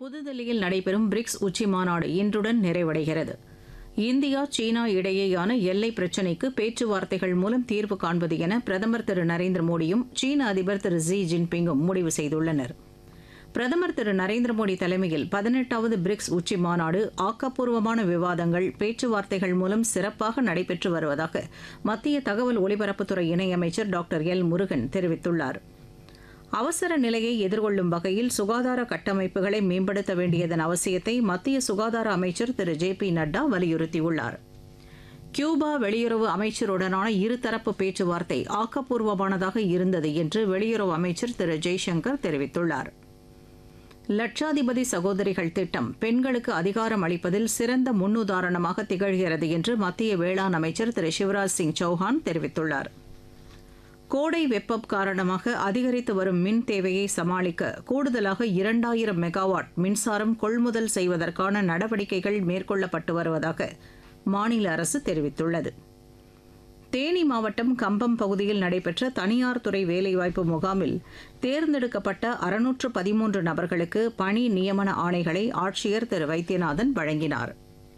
புதுதில்லியில் நடைபெறும் பிரிக்ஸ் உச்சி மாநாடு இன்றுடன் நிறைவடைகிறது இந்தியா சீனா இடையேயான எல்லை பிரச்சினைக்கு பேச்சுவார்த்தைகள் மூலம் தீர்வு காண்பது என பிரதமர் திரு நரேந்திர மோடியும் சீன அதிபர் திரு ஜி ஜின்பிங்கும் முடிவு செய்துள்ளனர் பிரதமர் திரு நரேந்திர மோடி தலைமையில் பதினெட்டாவது பிரிக்ஸ் உச்சி மாநாடு ஆக்கப்பூர்வமான விவாதங்கள் பேச்சுவார்த்தைகள் மூலம் சிறப்பாக நடைபெற்று வருவதாக மத்திய தகவல் ஒலிபரப்புத்துறை இணையமைச்சர் டாக்டர் எல் முருகன் தெரிவித்துள்ளார் அவசர நிலையை எதிர்கொள்ளும் வகையில் சுகாதார கட்டமைப்புகளை மேம்படுத்த வேண்டியதன் அவசியத்தை மத்திய சுகாதார அமைச்சர் திரு ஜே பி நட்டா வலியுறுத்தியுள்ளார் கியூபா வெளியுறவு அமைச்சருடனான இருதரப்பு பேச்சுவார்த்தை ஆக்கப்பூர்வமானதாக இருந்தது என்று வெளியுறவு அமைச்சர் திரு ஜெய்சங்கர் தெரிவித்துள்ளார் லட்சாதிபதி சகோதரிகள் திட்டம் பெண்களுக்கு அதிகாரம் அளிப்பதில் சிறந்த முன்னுதாரணமாக திகழ்கிறது என்று மத்திய வேளாண் அமைச்சர் திரு சிவராஜ் சிங் சௌஹான் தெரிவித்துள்ளார் கோடை வெப்பம் காரணமாக அதிகரித்து வரும் மின் தேவையை சமாளிக்க கூடுதலாக இரண்டாயிரம் மெகாவாட் மின்சாரம் கொள்முதல் செய்வதற்கான நடவடிக்கைகள் மேற்கொள்ளப்பட்டு வருவதாக மாநில அரசு தெரிவித்துள்ளது தேனி மாவட்டம் கம்பம் பகுதியில் நடைபெற்ற தனியார் துறை வேலைவாய்ப்பு முகாமில் தேர்ந்தெடுக்கப்பட்ட அறுநூற்று பதிமூன்று நபர்களுக்கு பணி நியமன ஆணைகளை ஆட்சியர் திரு வைத்தியநாதன் வழங்கினார்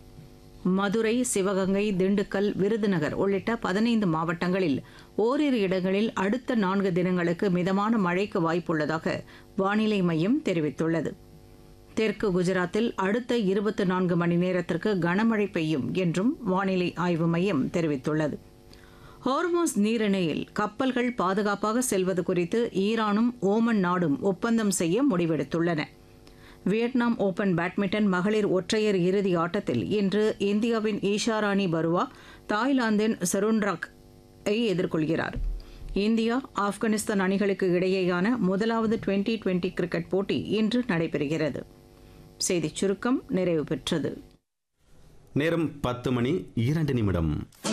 மதுரை சிவகங்கை திண்டுக்கல் விருதுநகர் உள்ளிட்ட பதினைந்து மாவட்டங்களில் ஓரிரு இடங்களில் அடுத்த நான்கு தினங்களுக்கு மிதமான மழைக்கு வாய்ப்புள்ளதாக வானிலை மையம் தெரிவித்துள்ளது தெற்கு குஜராத்தில் அடுத்த இருபத்தி நான்கு மணி நேரத்திற்கு கனமழை பெய்யும் என்றும் வானிலை ஆய்வு மையம் தெரிவித்துள்ளது ஹோர்மோஸ் நீரிணையில் கப்பல்கள் பாதுகாப்பாக செல்வது குறித்து ஈரானும் ஓமன் நாடும் ஒப்பந்தம் செய்ய முடிவெடுத்துள்ளன வியட்நாம் ஓபன் பேட்மிண்டன் மகளிர் ஒற்றையர் இறுதி ஆட்டத்தில் இன்று இந்தியாவின் ஈஷாராணி பருவா தாய்லாந்தின் சருண்ராக் ஐ எதிர்கொள்கிறார் இந்தியா ஆப்கானிஸ்தான் அணிகளுக்கு இடையேயான முதலாவது டுவெண்டி டுவெண்டி கிரிக்கெட் போட்டி இன்று நடைபெறுகிறது செய்திச் சுருக்கம் நிறைவு பெற்றது நேரம் பத்து மணி இரண்டு நிமிடம்